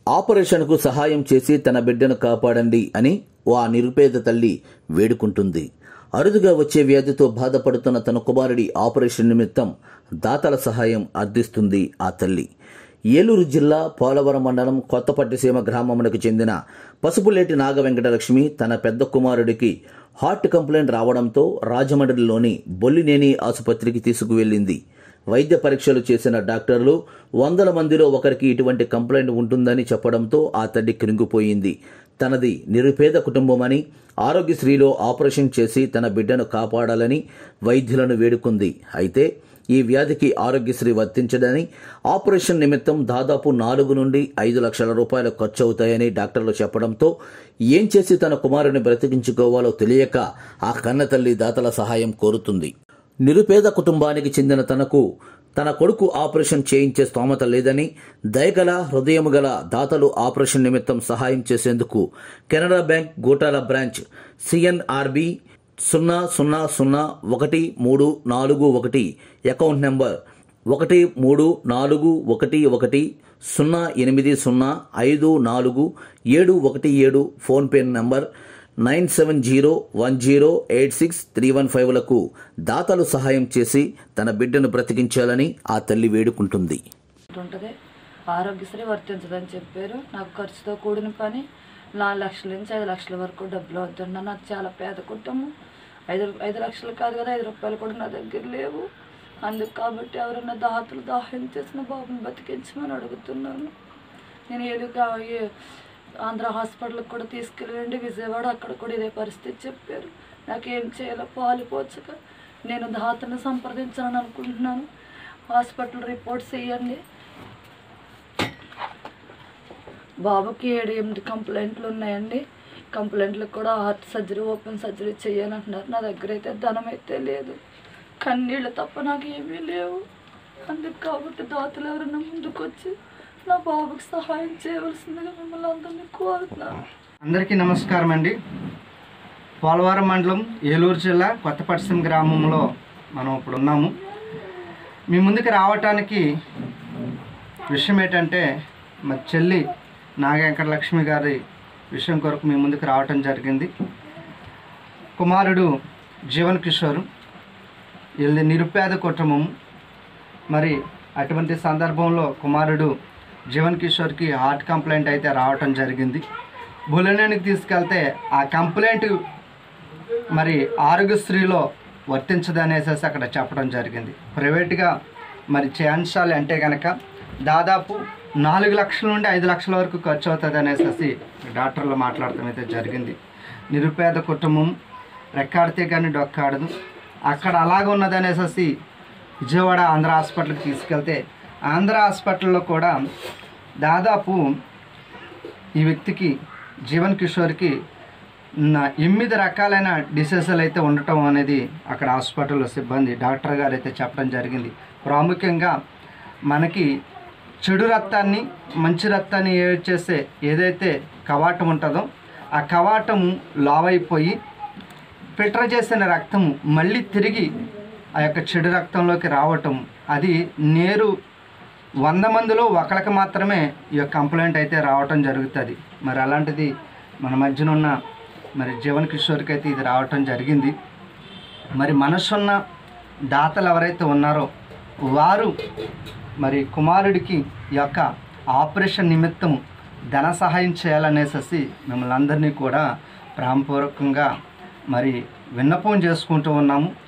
ఆపరేషన్కు సహాయం చేసి తన బిడ్డను కాపాడండి అని ఆ నిరుపేద తల్లి వేడుకుంటుంది అరుదుగా వచ్చే వ్యాధితో బాధపడుతున్న తన కుమారుడి ఆపరేషన్ నిమిత్తం దాతల సహాయం అర్థిస్తుంది ఆ తల్లి ఏలూరు జిల్లా పోలవరం మండలం కొత్తపట్టిసీమ గ్రామమునకు చెందిన పసుపులేటి నాగ వెంకటలక్ష్మి తన పెద్ద కుమారుడికి హార్ట్ కంప్లైంట్ రావడంతో రాజమండ్రిలోని బొల్లినేని ఆసుపత్రికి తీసుకువెళ్ళింది వైద్య పరీక్షలు చేసిన డాక్టర్లు వందల మందిలో ఒకరికి ఇటువంటి కంప్లైంట్ ఉంటుందని చెప్పడంతో ఆ తల్లి కృంగిపోయింది తనది నిరుపేద కుటుంబమని ఆరోగ్యశ్రీలో ఆపరేషన్ చేసి తన బిడ్డను కాపాడాలని వైద్యులను వేడుకుంది అయితే ఈ వ్యాధికి ఆరోగ్యశ్రీ వర్తించదని ఆపరేషన్ నిమిత్తం దాదాపు నాలుగు నుండి ఐదు లక్షల రూపాయలు ఖర్చు అవుతాయని డాక్టర్లు చెప్పడంతో ఏం చేసి తన కుమారుని బ్రతికించుకోవాలో తెలియక ఆ కన్నతల్లి దాతల సహాయం కోరుతుంది నిరుపేద కుటుంబానికి చెందిన తనకు తన కొడుకు ఆపరేషన్ చేయించే స్తోమత లేదని దయగల హృదయం గల దాతలు ఆపరేషన్ నిమిత్తం సహాయం చేసేందుకు Canara bank Gotala branch CNRB సున్నా సున్నా సున్నా ఒకటి మూడు నాలుగు ఒకటి అకౌంట్ నెంబర్ ఒకటి మూడు నాలుగు ఒకటి ఒకటి సున్నా ఎనిమిది సున్నా ఐదు నాలుగు ఏడు ఒకటి ఏడు PhonePe number nine seven zero one zero eight six three one ఫైవ్లకు దాతలు సహాయం చేసి తన బిడ్డను బ్రతికించాలని ఆ తల్లి వేడుకుంటుంది ఉంటుంది ఆరోగ్యశ్రీ వర్తించదని చెప్పారు నాకు ఖర్చుతో కూడిన పని నాలుగు లక్షల నుంచి ఐదు లక్షల వరకు డబ్బులు అవుతున్నా నాకు చాలా పేద కుటుంబం ఐదు ఐదు లక్షలు కాదు కదా ఐదు రూపాయలు కూడా నా దగ్గర లేవు అందుకు కాబట్టి ఎవరైనా దాతలు దాహం చేసిన బాబుని బతికించమని అడుగుతున్నాను నేను ఏలుగా ఏ- ఆంధ్ర హాస్పిటల్కి కూడా తీసుకెళ్ళండి విజయవాడ అక్కడ కూడా ఇదే పరిస్థితి చెప్పారు నాకేం చేయాలో పాలిపోచక నేను దాతను సంప్రదించాలని అనుకుంటున్నాను హాస్పిటల్ రిపోర్ట్స్ ఇవ్వండి బాబుకి ఏడు ఎనిమిది కంప్లైంట్లు ఉన్నాయండి కంప్లైంట్లకు కూడా హార్ట్ సర్జరీ ఓపెన్ సర్జరీ చేయాలంటున్నారు నా దగ్గర అయితే ధనం అయితే లేదు కన్నీళ్ళు తప్ప నాకు ఏమీ లేవు అందుకు కాబట్టి దాతలు ఎవరైనా ముందుకు వచ్చి నా బాబుకి సహాయం చేయవలసిందిగా మిమ్మల్ని అందరినీ కోరుతున్నాను అందరికీ నమస్కారం అండి పోలవరం మండలం ఏలూరు జిల్లా కొత్తపట్సం గ్రామంలో మనం ఇప్పుడు ఉన్నాము మీ ముందుకు రావటానికి విషయం ఏంటంటే మా చెల్లి నాగవెంకటలక్ష్మి గారి విషయం కొరకు మీ ముందుకు రావటం జరిగింది కుమారుడు జీవన్ కిషోర్ వీళ్ళది నిరుపేద కుటుంబం మరి అటువంటి సందర్భంలో కుమారుడు జీవన్ కిషోర్కి హార్ట్ కంప్లైంట్ అయితే రావటం జరిగింది బులెనానికి తీసుకెళ్తే ఆ కంప్లైంట్ మరి ఆరోగ్యశ్రీలో వర్తించదనేసేసి అక్కడ చెప్పడం జరిగింది ప్రైవేట్గా మరి చేయించాలి అంటే కనుక దాదాపు నాలుగు లక్షల నుండి ఐదు లక్షల వరకు ఖర్చు అవుతుంది అనేసి డాక్టర్లు మాట్లాడటం అయితే జరిగింది నిరుపేద కుటుంబం రెక్కాడితే కానీ డొక్కాడదు అక్కడ అలాగ ఉన్నదనేసి విజయవాడ ఆంధ్ర హాస్పిటల్కి తీసుకెళ్తే ఆంధ్ర హాస్పిటల్లో కూడా దాదాపు ఈ వ్యక్తికి జీవన్ కిషోర్కి నా- ఎనిమిది రకాలైన డిసీజులు అయితే ఉండటం అనేది అక్కడ హాస్పిటల్లో సిబ్బంది డాక్టర్ గారు అయితే చెప్పడం జరిగింది ప్రాముఖ్యంగా మనకి చెడు రక్తాన్ని మంచి రక్తాన్ని ఏడ్ చేసే ఏదైతే కవాటం ఉంటుందో ఆ కవాటం లావైపోయి ఫిల్టర్ చేసిన రక్తము మళ్ళీ తిరిగి ఆ యొక్క చెడు రక్తంలోకి రావటం అది నేరు వంద మందిలో ఒకరికి మాత్రమే ఈ యొక్క కంప్లైంట్ అయితే రావటం జరుగుతుంది మరి అలాంటిది మన మధ్యన ఉన్న మరి జీవన్ కిషోర్కి అయితే ఇది రావటం జరిగింది మరి మనసున్న దాతలు ఎవరైతే ఉన్నారో వారు మరి కుమారుడికి ఈ యొక్క ఆపరేషన్ నిమిత్తం ధన సహాయం చేయాలనేసి మిమ్మల్ని అందరినీ కూడా ప్రేమపూర్వకంగా మరి విన్నపం చేసుకుంటూ ఉన్నాము